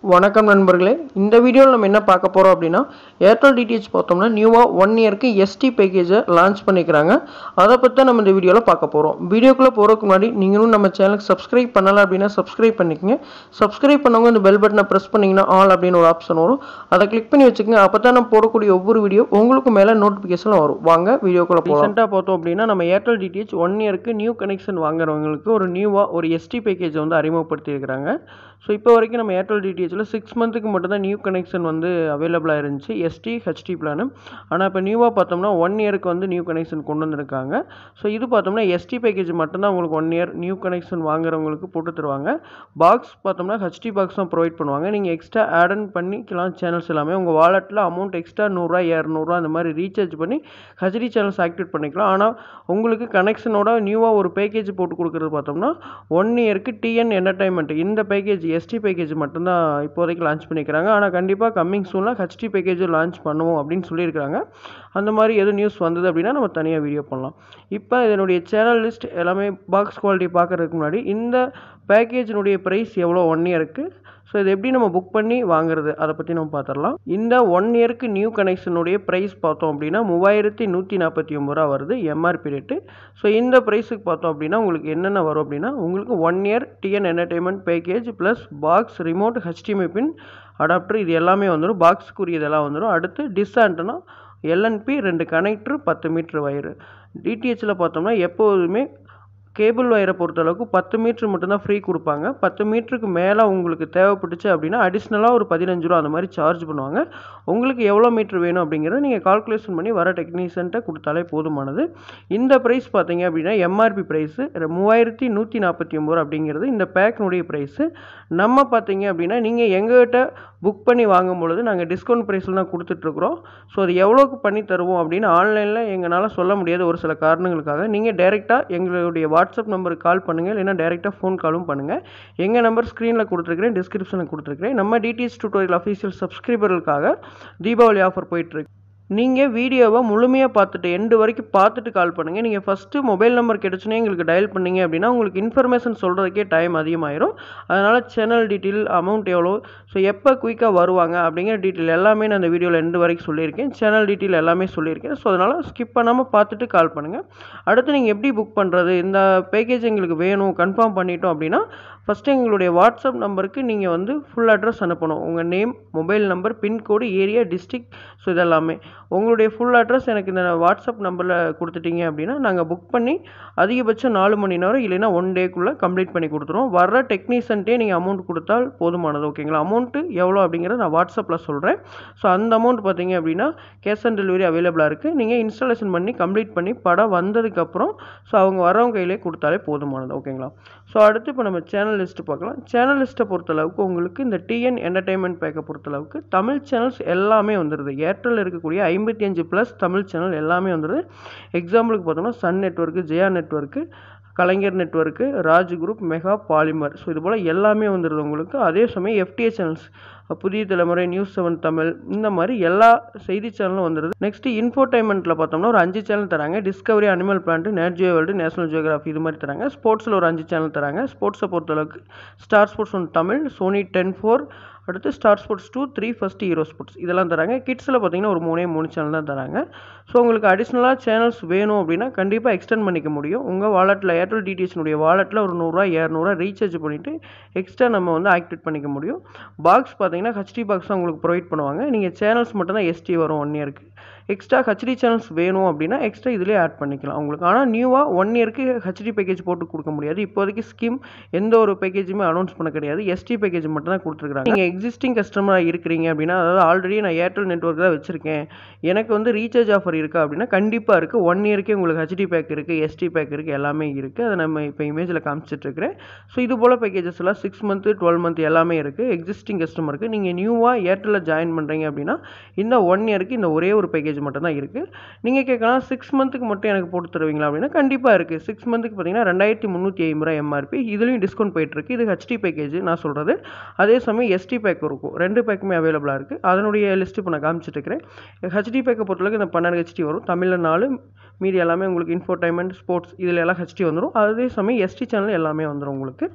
வணக்கம் நண்பர்களே இந்த வீடியோவில் நம்ம என்ன பார்க்க போகிறோம் அப்படின்னா ஏர்டெல் டிடிஹெச் பார்த்தோம்னா நியூவாக ஒன் இயருக்கு எஸ்டி பேக்கேஜை லான்ச் பண்ணிக்கிறாங்க அதை பற்றி தான் நம்ம இந்த வீடியோவில் பார்க்க போகிறோம் வீடியோக்குள்ளே போகிறதுக்கு முன்னாடி நீங்களும் நம்ம சேனலுக்கு சப்ஸ்கிரைப் பண்ணலை அப்படின்னா சப்ஸ்கிரைப் பண்ணிக்கங்க சப்ஸ்கிரைப் பண்ணவங்க இந்த பெல் பட்டனை ப்ரெஸ் பண்ணிங்கன்னா ஆல் அப்படின்னு ஒரு ஆப்ஷன் வரும் அதை கிளிக் பண்ணி வச்சுக்கோங்க அப்போ தான் நம்ம போடக்கூடிய ஒவ்வொரு வீடியோ உங்களுக்கு மேலே நோட்டிஃபிகேஷன் வரும் வாங்க வீடியோக்குள்ளே போகலாம் ரீசெண்டாக பார்த்தோம் அப்படின்னா நம்ம ஏர்டெல் டிடிஹெச் ஒன் இயருக்கு நியூ கனெக்ஷன் வாங்குறவங்களுக்கு ஒரு நியூவாக ஒரு எஸ்டி பேக்கேஜை வந்து அறிமுகப்படுத்தியிருக்கிறாங்க ஸோ இப்போ வரைக்கும் நம்ம ஏர்டெல் டிடிஹெச்சில் சிக்ஸ் மந்த்துக்கு மட்டும் தான் நியூ கனெக்ஷன் வந்து அவைலபிளாக இருந்துச்சு எஸ்டி ஹெச்டி பிளானு ஆனால் இப்போ நியூவாக பார்த்தோம்னா ஒன் இயருக்கு வந்து நியூ கனெக்ஷன் கொண்டு வந்திருக்காங்க ஸோ இது பார்த்தோம்னா எஸ்டி பேக்கேஜ் மட்டும்தான் உங்களுக்கு ஒன் இயர் நியூ கனெக்ஷன் வாங்குறவங்களுக்கு போட்டு தருவாங்க பாக்ஸ் பார்த்தோம்னா ஹெச்டி பாக்ஸ் தான் ப்ரொவைட் பண்ணுவாங்க நீங்கள் எக்ஸ்ட்ரா ஆட் ஆன் பண்ணிக்கலாம் சேனல்ஸ் எல்லாமே உங்கள் வாலெட்டில் அமௌண்ட் எக்ஸ்ட்ரா நூறுரூவா இரநூறுவா அந்த மாதிரி ரீசார்ஜ் பண்ணி ஹெச்டி சேனல்ஸ் ஆக்டிவேட் பண்ணிக்கலாம் ஆனால் உங்களுக்கு கனெக்ஷனோட நியூவாக ஒரு பேக்கேஜ் போட்டு கொடுக்குறது பார்த்தோம்னா ஒன் இயருக்கு டிஎன் என்டர்டைன்மெண்ட் இந்த பேக்கேஜ் எஸ்டி பேக்கேஜ் மட்டும்தான் இப்போதைக்கு லான்ச் பண்ணிக்கிறாங்க ஆனால் கண்டிப்பாக கம்மிங் சூனில் ஹெச்டி பேக்கேஜும் லான்ச் பண்ணுவோம் அப்படின்னு சொல்லியிருக்காங்க அந்த மாதிரி எதுவும் நியூஸ் வந்தது அப்படின்னா நம்ம தனியாக வீடியோ பண்ணலாம் இப்போ இதனுடைய சேனல் லிஸ்ட் எல்லாமே பாக்ஸ் குவாலிட்டி பார்க்குறதுக்கு முன்னாடி இந்த பேக்கேஜினுடைய ப்ரைஸ் எவ்வளோ ஒன் இயருக்கு ஸோ இது எப்படி நம்ம புக் பண்ணி வாங்குறது அதை பற்றி நம்ம பார்த்துடலாம் இந்த ஒன் இயருக்கு நியூ கனெக்ஷனுடைய ப்ரைஸ் பார்த்தோம் அப்படின்னா மூவாயிரத்தி நூற்றி நாற்பத்தி ஒம்பது ரூபா வருது எம்ஆர்பி ரேட்டு ஸோ இந்த ப்ரைஸுக்கு பார்த்தோம் அப்படின்னா உங்களுக்கு என்னென்ன வரும் அப்படின்னா உங்களுக்கு one year TN entertainment package plus box remote HDMI pin adapter இது எல்லாமே வந்துடும் பாக்ஸுக்குரியதெல்லாம் வந்துடும் அடுத்து டிஸ்ஆன்ட்னா எல்என்பி ரெண்டு கனெக்டர் பத்து மீட்ரு வயரு டிடிஹெச்சில் பார்த்தோம்னா எப்போதுமே கேபிள் ஒயரை பொறுத்தளவுக்கு பத்து மீட்ரு மட்டும்தான் ஃப்ரீ கொடுப்பாங்க பத்து மீட்டருக்கு மேலே உங்களுக்கு தேவைப்பட்டுச்சு அப்படின்னா அடிஷ்னலாக ஒரு பதினஞ்சு ரூபா அந்த மாதிரி சார்ஜ் பண்ணுவாங்க உங்களுக்கு எவ்வளோ மீட்ரு வேணும் அப்படிங்கிறத நீங்கள் கால்குலேஷன் பண்ணி வர டெக்னீஷியன்ட்ட கொடுத்தாலே போதுமானது இந்த ப்ரைஸ் பார்த்தீங்க அப்படின்னா எம்ஆர்பி ப்ரைஸு மூவாயிரத்தி நூற்றி நாற்பத்தி ஒம்பது ரூபா அப்படிங்கிறது இந்த பேக்கினுடைய ப்ரைஸு நம்ம பார்த்தீங்க அப்படின்னா நீங்கள் எங்ககிட்ட புக் பண்ணி வாங்கும் பொழுது நாங்கள் டிஸ்கவுண்ட் ப்ரைஸில் தான் கொடுத்துட்ருக்குறோம் ஸோ அது எவ்வளோக்கு பண்ணி தருவோம் அப்படின்னு ஆன்லைனில் எங்களால் சொல்ல முடியாத ஒரு சில காரணங்களுக்காக நீங்கள் டைரெக்டாக எங்களுடைய வாட்ஸ்அப் நம்பருக்கு கால் பண்ணுங்கள் இல்லைன்னா டேரெக்டாக ஃபோன் காலும் பண்ணுங்கள் எங்கள் நம்பர் ஸ்க்ரீனில் கொடுத்துருக்கிறேன் டிஸ்கிரிப்ஷனில் கொடுத்துருக்கிறேன் நம்ம டிடிஎஸ் டியூட்டோரியல் அஃபீஷியல் சப்ஸ்கிரைபர்களுக்காக தீபாவளி ஆஃபர் போயிட்டுருக்கு நீங்கள் வீடியோவை முழுமையாக பார்த்துட்டு எண்டு வரைக்கும் பார்த்துட்டு கால் பண்ணுங்கள் நீங்கள் ஃபஸ்ட்டு மொபைல் நம்பர் கிடச்சுனே எங்களுக்கு டயல் பண்ணீங்க அப்படின்னா உங்களுக்கு இன்ஃபர்மேஷன் சொல்கிறதுக்கே டைம் அதிகமாயிரும் அதனால் சேனல் டீட்டெயில் அமௌண்ட் எவ்வளோ ஸோ எப்போ குயிக்காக வருவாங்க அப்படிங்கிற டீட்டெயில் எல்லாமே நான் இந்த வீடியோவில் எண்டு வரைக்கும் சொல்லியிருக்கேன் சேனல் டீட்டெயில் எல்லாமே சொல்லியிருக்கேன் ஸோ அதனால் ஸ்கிப் பண்ணாமல் பார்த்துட்டு கால் பண்ணுங்கள் அடுத்து நீங்கள் எப்படி புக் பண்ணுறது இந்த பேக்கேஜ் எங்களுக்கு வேணும் கன்ஃபார்ம் பண்ணிட்டோம் அப்படின்னா ஃபஸ்ட்டு எங்களுடைய வாட்ஸ்அப் நம்பருக்கு நீங்கள் வந்து ஃபுல் அட்ரஸ் அனுப்பணும் உங்கள் name mobile number pincode area district so இதெல்லாமே உங்களுடைய ஃபுல் அட்ரஸ் எனக்கு இந்த வாட்ஸ்அப் நம்பரில் கொடுத்துட்டீங்க அப்படின்னா நாங்கள் புக் பண்ணி அதிகபட்சம் நாலு மணி நேரம் இல்லைன்னா ஒன் டேக்குள்ளே கம்ப்ளீட் பண்ணி கொடுத்துருவோம் வர்ற டெக்னீஷியன்ட்டே நீங்கள் அமௌண்ட் கொடுத்தால் போதுமானது ஓகேங்களா அமௌண்ட்டு எவ்வளோ அப்படிங்கிறத நான் வாட்ஸ்அப்பில் சொல்கிறேன் ஸோ அந்த அமௌண்ட் பார்த்தீங்க அப்படின்னா கேஷ் ஆன் டெலிவரி அவைலபிளாக இருக்குது நீங்கள் இன்ஸ்டாலேஷன் பண்ணி கம்ப்ளீட் பண்ணி படம் வந்ததுக்கப்புறம் ஸோ அவங்க வரவங்க கையிலே கொடுத்தாலே போதுமானது ஓகேங்களா ஸோ அடுத்து இப்போ நம்ம சேனல் லிஸ்ட்டு பார்க்கலாம் சேனல் லிஸ்ட்டை பொறுத்தளவுக்கு உங்களுக்கு இந்த டிஎன் என்டர்டைன்மெண்ட் பேக்கை பொறுத்தளவுக்கு தமிழ் சேனல்ஸ் எல்லாமே வந்துடுது ஏர்டெல் இருக்கக்கூடிய ஐம்பத்தி அஞ்சு ப்ளஸ் தமிழ் சேனல் எல்லாமே வந்துடுது எக்ஸாம்பிளுக்கு பார்த்தோம்னா Sun network Jaya network Kalaignar network Raj group mega Polimer so இது போல் எல்லாமே வந்துடுது உங்களுக்கு அதே சமயம் எஃப்டிஏ சேனல்ஸ் புதிய தலைமுறை நியூஸ் செவன் தமிழ் இந்த மாதிரி எல்லா செய்தி சேனலும் வந்துடுது நெக்ஸ்ட் இன்ஃபோடைன்மெண்ட்டில் பார்த்தோம்னா ஒரு அஞ்சு சேனல் தராங்க Discovery Animal Planet Nat Geo world National Geography இது மாதிரி தராங்க ஸ்போர்ட்ஸில் ஒரு அஞ்சு சேனல் தராங்க ஸ்போர்ட்ஸை பொறுத்தளவுக்கு Star Sports one Tamil Sony Ten four அடுத்து Star Sports two three first Hero sports இதெல்லாம் தராங்க கிட்ஸில் பார்த்தீங்கன்னா ஒரு மூணே மூணு சேனல் தான் தராங்க ஸோ உங்களுக்கு அடிஷ்னலாக சேனல்ஸ் வேணும் அப்படின்னா கண்டிப்பாக எக்ஸ்டெண்ட் பண்ணிக்க முடியும் உங்கள் வாலெட்டில் ஏர்டெல் டிடிஎஸ்னுடைய வாலெட்டில் ஒரு நூறுரூவா இரநூறுவா ரீசார்ஜ் பண்ணிவிட்டு எக்ஸ்ட்ரா நம்ம வந்து ஆக்டிவேட் பண்ணிக்க முடியும் பாக்ஸ் பார்த்தீங்கன்னா ஹெச்டி பாக்ஸ் தான் உங்களுக்கு ப்ரொவைட் பண்ணுவாங்க நீங்கள் சேனல்ஸ் மட்டும் தான் எஸ்டி வரும் ஒன் இயருக்கு எக்ஸ்ட்ரா ஹெச்டி சேனல்ஸ் வேணும் அப்படின்னா எக்ஸ்ட்ரா இதிலே ஆட் பண்ணிக்கலாம் உங்களுக்கு ஆனால் நியூவாக ஒன் இயருக்கு ஹெச்டி பேக்கேஜ் போட்டு கொடுக்க முடியாது இப்போதைக்கு ஸ்கீம் எந்த ஒரு பேக்கேஜுமே அனௌன்ஸ் பண்ண கிடையாது எஸ்டி பேக்கேஜ் மட்டும் தான் கொடுத்துருக்காங்க நீங்கள் எக்ஸிஸ்டிங் கஸ்டமராக இருக்கிறீங்க அப்படின்னா அதாவது ஆல்ரெடி நான் ஏர்டெல் நெட்ஒர்க் தான் வச்சுருக்கேன் எனக்கு வந்து ரீசார்ஜ் ஆஃபர் இருக்கா அப்படின்னா கண்டிப்பாக இருக்குது ஒன் இயருக்கே உங்களுக்கு ஹெச்டி பேக் இருக்குது எஸ்டி பேக் இருக்குது எல்லாமே இருக்குது அதை நம்ம இப்போ இமேஜில் காமிச்சிட்ருக்கிறேன் ஸோ இது போல் பேக்கேஜஸ் எல்லாம் சிக்ஸ் மந்த்து டுவெல் மந்த் எல்லாமே இருக்குது எக்ஸிஸ்டிங் கஸ்டமருக்கு நீங்கள் நியூவாக ஏர்டெல்லில் ஜாயின் பண்ணுறீங்க அப்படின்னா இந்த ஒன் இயருக்கு இந்த ஒரே ஒரு பேக்கேஜ் மட்டும் தான் இருக்குது நீங்கள் கேட்கலாம் சிக்ஸ் மந்த்துக்கு மட்டும் எனக்கு போட்டு தருவீங்களா அப்படின்னா கண்டிப்பாக இருக்குது சிக்ஸ் மந்த்துக்கு பார்த்தீங்கன்னா ரெண்டாயிரத்தி முந்நூற்றி ஐம்பது ரூபா எம்ஆர்பி இதுலேயும் டிஸ்கவுண்ட் போயிட்டுருக்கு இது ஹெச்டி பேக்கேஜ் நான் சொல்கிறது அதே சமயம் எஸ்டி பேக் இருக்கும் ரெண்டு பேக்குமே அவைலபிளாக இருக்குது அதனுடைய லிஸ்ட் இப்போ நான் காமிச்சிட்டு இருக்கிறேன் ஹெச்டி பேக்கை பொறுத்தளவுக்கு இந்த பன்னெண்டு ஹெச்டி வரும் தமிழில் நாலு மீதி எல்லாமே உங்களுக்கு இன்ஃபோடைன்மெண்ட் ஸ்போர்ட்ஸ் இதில் எல்லாம் ஹெச்டி வந்துடும் அதே சமயம் எஸ்டி சேனல் எல்லாமே வந்துடும் உங்களுக்கு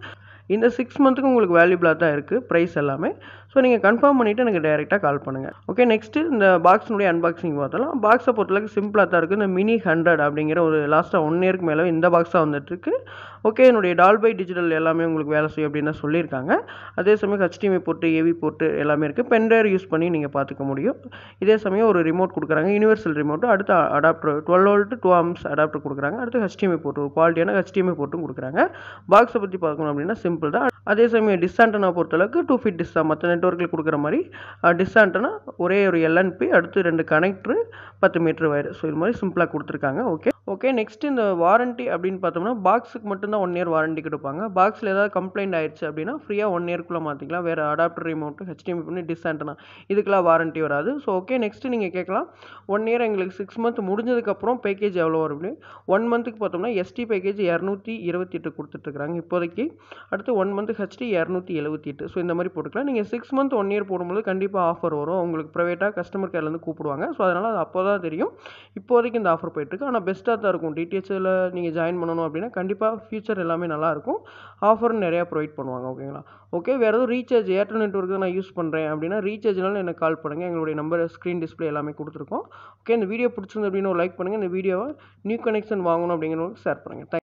இந்த சிக்ஸ் மந்த்துக்கு உங்களுக்கு வேல்யூபிளாக தான் இருக்குது ப்ரைஸ் எல்லாமே ஸோ நீங்கள் கன்ஃபார்ம் பண்ணிவிட்டு எனக்கு டேரெக்டாக கால் பண்ணுங்கள் ஓகே நெக்ஸ்ட்டு இந்த பாக்ஸினுடைய அன்பாக்சிங் பார்த்தலாம் பாக்ஸை பொறுத்தளவுக்கு சிம்பிளாக தான் இருக்குது இந்த மினி ஹண்ட்ரட் அப்படிங்கிற ஒரு லாஸ்ட்டாக ஒன் இயருக்கு மேலே இந்த பாக்ஸாக வந்துட்டுருக்கு ஓகே என்னுடைய டால்பை டிஜிட்டல் எல்லாமே உங்களுக்கு வேலை செய்யும் அப்படின்னு தான் சொல்லியிருக்காங்க அதே சமயம் ஹெச்டிஎம்ஐ போட்டு ஏவி போட்டு எல்லாமே இருக்குது பென்ட்ரைவ் யூஸ் பண்ணி நீங்கள் பார்த்துக்க முடியும் இதே சமயம் ஒரு ரிமோட் கொடுக்குறாங்க யூனிவர்சல் ரிமோட்டு அடுத்து adapter twelve volt two amps adapter கொடுக்குறாங்க அடுத்து ஹெச்டிஎம்ஐ போட்டு ஒரு குவாலிட்டியான ஹெச்டிஎம்ஐ போட்டும் கொடுக்குறாங்க பாக்ஸை பற்றி பார்க்கணும் அப்படின்னா சிம்பிள் தான் அதே சமயம் டிஸ்ஆண்டனா பொறுத்தளவுக்கு டூ ஃபிட் டிஸ் தான் மற்ற நெட்ஒர்க்கில் கொடுக்குற மாதிரி டிஸ்ஆண்டனா ஒரே ஒரு எல்என்பி அடுத்து ரெண்டு கனெக்டரு பத்து மீட்டர் வயர் ஸோ இது மாதிரி சிம்பிளாக கொடுத்துருக்காங்க ஓகே ஓகே நெக்ஸ்ட் இந்த வாரண்ட்டி அப்படின்னு பார்த்தோம்னா பாக்ஸுக்கு மட்டும்தான் ஒன் இயர் வாரண்டி கொடுப்பாங்க பாக்ஸில் ஏதாவது கம்ப்ளைண்ட் ஆயிடுச்சு அப்படின்னா ஃப்ரீயாக ஒன் இயர்க்குள்ளே மாற்றிக்கலாம் வேறு அடாப்டர் ரிமோட்டு ஹெச்டிஎம்பி பண்ணி டிஸ்ஆண்டனா இதுக்கெல்லாம் வாரண்ட்டி வராது ஸோ ஓகே நெக்ஸ்ட்டு நீங்கள் கேட்கலாம் ஒன் இயர் எங்களுக்கு சிக்ஸ் மந்த் முடிஞ்சதுக்கப்புறம் பேக்கேஜ் எவ்வளோ வரும் அப்படின்னு ஒன் மந்த்துக்கு பார்த்தோம்னா எஸ்டி பேக்கேஜ் இரநூத்தி இருபத்தி எட்டு கொடுத்துட்ருக்காங்க இப்போதைக்கு அடுத்து ஒன் மந்த் ஹெச்டி இரநூத்தி எழுபத்தி எட்டு ஸோ இந்த மாதிரி போட்டுக்கலாம் நீங்கள் சிக்ஸ் மந்த் ஒன் இயர் போடும்போது கண்டிப்பாக ஆஃபர் வரும் உங்களுக்கு ப்ரைவேட்டாக கஸ்டமர் கேர்லேருந்து கூப்பிடுவாங்க ஸோ அதனால் அது அப்போ தான் தெரியும் இப்போதைக்கு இந்த ஆஃபர் போயிட்டுருக்கு ஆனால் பெஸ்ட்டாக தான் இருக்கும் டிடிஹெச்சில் நீங்கள் ஜாயின் பண்ணணும் அப்படின்னா கண்டிப்பாக ஃபியூச்சர் எல்லாமே நல்லாயிருக்கும் ஆஃபர் நிறையா ப்ரொவைட் பண்ணுவாங்க ஓகேங்களா ஓகே வேறு எதுவும் ரீசார்ஜ் ஏர்டெல் நெட்ஒர்க்கு நான் யூஸ் பண்ணுறேன் அப்படின்னா ரீசார்ஜ்னாலும் எனக்கு கால் பண்ணுங்கள் எங்களுடைய நம்பர் ஸ்க்ரீன் டிஸ்பிளே எல்லாமே கொடுத்துருக்கோம் ஓகே இந்த வீடியோ பிடிச்சிருந்து அப்படின்னு ஒரு லைக் பண்ணுங்கள் இந்த வீடியோவை நியூ கனெக்ஷன் வாங்கணும் அப்படிங்கிறவங்களுக்கு ஷேர் பண்ணுங்கள் தேங்க்